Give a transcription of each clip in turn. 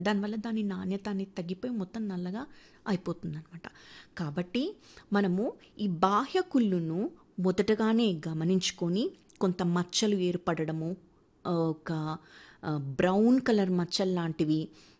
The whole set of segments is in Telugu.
దానివల్ల దాని నాణ్యత అనేది తగ్గిపోయి మొత్తం నల్లగా అయిపోతుందన్నమాట కాబట్టి మనము ఈ బాహ్య కుళ్ళును మొదటగానే గమనించుకొని కొంత మచ్చలు ఏర్పడడము ఆ, ఒక ఆ, బ్రౌన్ కలర్ మచ్చలు లాంటివి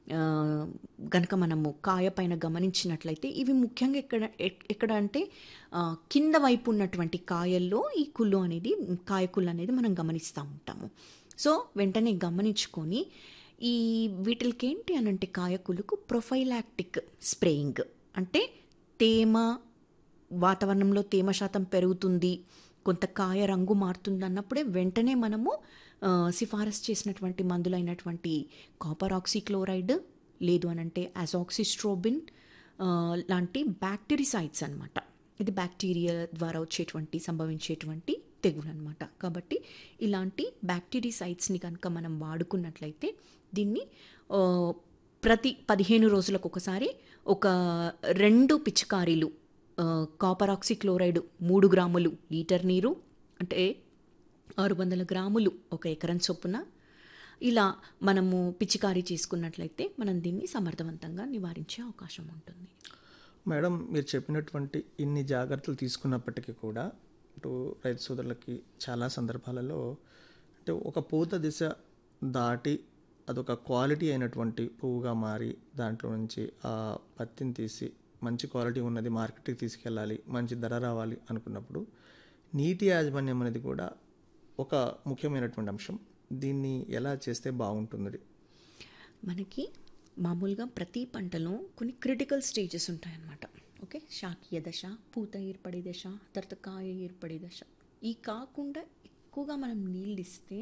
గనక మనము కాయ పైన గమనించినట్లయితే ఇవి ముఖ్యంగా ఎక్కడ ఎక్- ఎక్కడ అంటే ఆ, కింద వైపు ఉన్నటువంటి కాయల్లో ఈ కుళ్ళు అనేది కాయ కుళ్ళు అనేది మనం గమనిస్తూ ఉంటాము సో వెంటనే గమనించుకొని ఈ వీటికి ఏంటి అని అంటే కాయకులకు ప్రొఫైలాక్టిక్ స్ప్రేయింగ్ అంటే తేమ వాతావరణంలో తేమ శాతం పెరుగుతుంది కొంత కాయ రంగు మారుతుంది అన్నప్పుడే వెంటనే మనము ఆ, సిఫారసు చేసినటువంటి మందులైనటువంటి కాపర్ ఆక్సిక్లోరైడ్ లేదు అని అంటే అజాక్సిస్ట్రోబిన్ ఆ, లాంటి బ్యాక్టీరిసైడ్స్ అన్నమాట ఇది బ్యాక్టీరియా ద్వారా వచ్చేటువంటి సంభవించేటువంటి తెగులు అనమాట కాబట్టి ఇలాంటి బ్యాక్టీరిసైడ్స్ని కనుక మనం వాడుకున్నట్లయితే దీన్ని ఆ, ప్రతి పదిహేను రోజులకు ఒకసారి ఒక రెండు పిచికారీలు ఆ, కాపర్ ఆక్సిక్లోరైడ్ మూడు గ్రాములు లీటర్ నీరు అంటే ఆరు వందల గ్రాములు ఒక ఎకరం చొప్పున ఇలా మనము పిచికారీ చేసుకున్నట్లయితే మనం దీన్ని సమర్థవంతంగా నివారించే అవకాశం ఉంటుంది మేడం మీరు చెప్పినటువంటి ఇన్ని జాగ్రత్తలు తీసుకున్నప్పటికీ కూడా ఇటు రైతు సోదరులకి చాలా సందర్భాలలో అంటే ఒక పూత దిశ దాటి అదొక క్వాలిటీ అయినటువంటి పువ్వుగా మారి దాంట్లో నుంచి ఆ పత్తిని తీసి మంచి క్వాలిటీ ఉన్నది మార్కెట్కి తీసుకెళ్ళాలి మంచి ధర రావాలి అనుకున్నప్పుడు నీటి యాజమాన్యం అనేది కూడా ఒక ముఖ్యమైనటువంటి అంశం దీన్ని ఎలా చేస్తే బాగుంటుంది మనకి మామూలుగా ప్రతి పంటలో కొన్ని క్రిటికల్ స్టేజెస్ ఉంటాయన్నమాట ఓకే శాకీయ దశ పూత ఏర్పడే దశ తర్వాత కాయ ఏర్పడే దశ ఈ కాకుండా ఎక్కువగా మనం నీళ్ళు ఇస్తే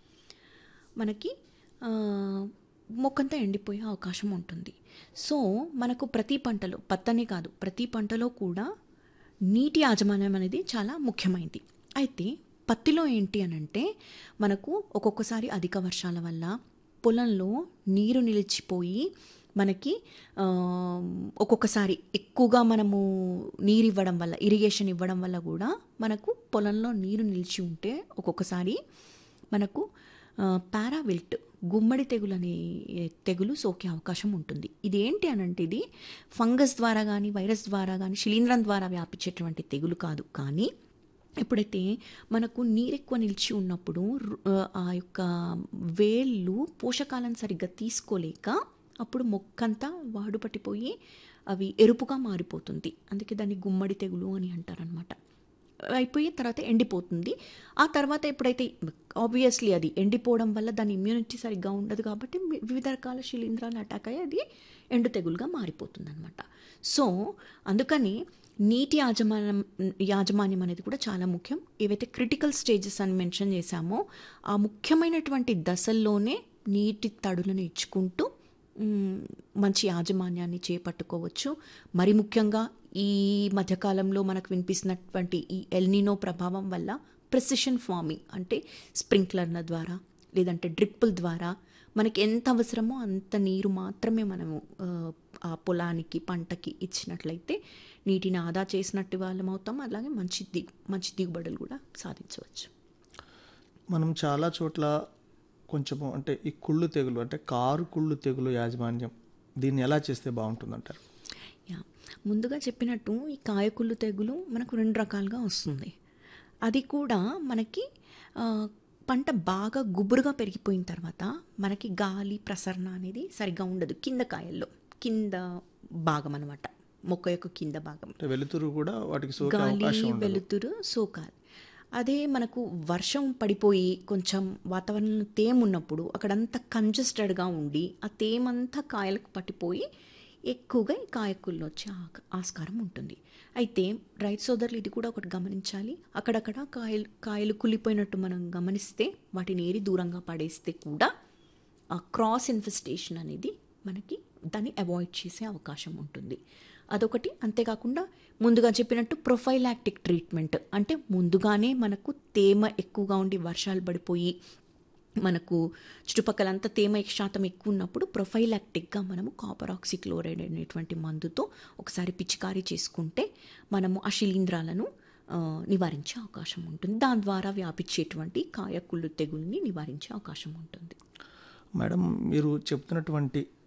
మనకి ఆ, మొక్కంతా ఎండిపోయే అవకాశం ఉంటుంది సో మనకు ప్రతి పంటలో పత్తనే కాదు ప్రతి పంటలో కూడా నీటి యాజమాన్యం అనేది చాలా ముఖ్యమైనది అయితే పత్తిలో ఏంటి అని అంటే మనకు ఒక్కొక్కసారి అధిక వర్షాల వల్ల పొలంలో నీరు నిలిచిపోయి మనకి ఆ, ఒక్కొక్కసారి ఎక్కువగా మనము నీరు ఇవ్వడం వల్ల ఇరిగేషన్ ఇవ్వడం వల్ల కూడా మనకు పొలంలో నీరు నిలిచి ఉంటే ఒక్కొక్కసారి మనకు పారావిల్ట్ గుమ్మడి తెగులు అనే తెగులు సోకే అవకాశం ఉంటుంది ఇది ఏంటి అని అంటే ఇది ఫంగస్ ద్వారా కానీ వైరస్ ద్వారా కానీ శిలీంధ్రం ద్వారా వ్యాపించేటువంటి తెగులు కాదు కానీ ఎప్పుడైతే మనకు నీరు ఎక్కువ నిలిచి ఉన్నప్పుడు రు- ఆ యొక్క వేళ్ళు పోషకాలను సరిగ్గా తీసుకోలేక అప్పుడు మొక్కంతా వాడు పట్టిపోయి అవి ఎరుపుగా మారిపోతుంది అందుకే దాన్ని గుమ్మడి తెగులు అని అంటారనమాట అయిపోయి తర్వాత ఎండిపోతుంది ఆ తర్వాత ఎప్పుడైతే ఆబ్వియస్లీ అది ఎండిపోవడం వల్ల దాని ఇమ్యూనిటీ సరిగ్గా ఉండదు కాబట్టి వి- వివిధ రకాల శిలీంధ్రాలు అటాక్ అయ్యి అది ఎండు తెగులుగా మారిపోతుంది అనమాట సో అందుకని నీటి యాజమాన్యం యాజమాన్యం అనేది కూడా చాలా ముఖ్యం ఏవైతే క్రిటికల్ స్టేజెస్ అని మెన్షన్ చేశామో ఆ ముఖ్యమైనటువంటి దశల్లోనే నీటి తడులను ఇచ్చుకుంటూ మ్, మంచి యాజమాన్యాన్ని చేపట్టుకోవచ్చు మరి ముఖ్యంగా ఈ మధ్యకాలంలో మనకు వినిపిస్తున్నటువంటి ఈ ఎల్నినో ప్రభావం వల్ల ప్రెసిషన్ ఫార్మింగ్ అంటే స్ప్రింక్లర్ల ద్వారా లేదంటే డ్రిప్పుల ద్వారా మనకి ఎంత అవసరమో అంత నీరు మాత్రమే మనము ఆ, ఆ పొలానికి పంటకి ఇచ్చినట్లయితే నీటిని ఆదా చేసినట్టు వాళ్ళం అవుతాం అలాగే మంచి దిగు మంచి దిగుబడులు కూడా సాధించవచ్చు మనం చాలా చోట్ల కొంచెము అంటే ఈ కుళ్ళు తెగులు అంటే కారు కుళ్ళు తెగులు యాజమాన్యం దీన్ని ఎలా చేస్తే బాగుంటుందంటారు యా ముందుగా చెప్పినట్టు ఈ కాయకుళ్ళు తెగులు మనకు రెండు రకాలుగా వస్తుంది అది కూడా మనకి ఆ, పంట బాగా గుబురుగా పెరిగిపోయిన తర్వాత మనకి గాలి ప్రసరణ అనేది సరిగ్గా ఉండదు కింద కాయల్లో కింద భాగం అనమాట మొక్క యొక్క కింద భాగం అంటే వెలుతురు కూడా వాటికి సోకే గాలి అవకాశం ఉండదు వెలుతురు సోకాలి అదే మనకు వర్షం పడిపోయి కొంచెం వాతావరణంలో తేమ ఉన్నప్పుడు అక్కడంతా కంజెస్టెడ్గా ఉండి ఆ తేమంతా కాయలకు పట్టిపోయి ఎక్కువగా ఈ కాయకుల్లో వచ్చే ఆ- ఆస్కారం ఉంటుంది అయితే రైతు సోదరులు ఇది కూడా ఒకటి గమనించాలి అక్కడక్కడ కాయలు కాయలు కులిపోయినట్టు మనం గమనిస్తే వాటిని ఏరి దూరంగా పడేస్తే కూడా ఆ క్రాస్ ఇన్ఫెస్టేషన్ అనేది మనకి దాన్ని అవాయిడ్ చేసే అవకాశం ఉంటుంది అదొకటి అంతేకాకుండా ముందుగా చెప్పినట్టు ప్రొఫైలాక్టిక్ ట్రీట్మెంట్ అంటే ముందుగానే మనకు తేమ ఎక్కువగా ఉండి వర్షాలు పడిపోయి మనకు చుట్టుపక్కలంతా తేమ శాతం ఎక్కువ ఉన్నప్పుడు ప్రొఫైలాక్టిక్గా మనము కాపర్ ఆక్సిక్లోరైడ్ అనేటువంటి మందుతో ఒకసారి పిచికారీ చేసుకుంటే మనము ఆ శిలీంధ్రాలను ఆ, నివారించే అవకాశం ఉంటుంది దాని ద్వారా వ్యాపించేటువంటి కాయకుళ్ళు తెగుల్ని నివారించే అవకాశం ఉంటుంది మేడం మీరు చెప్తున్నటువంటి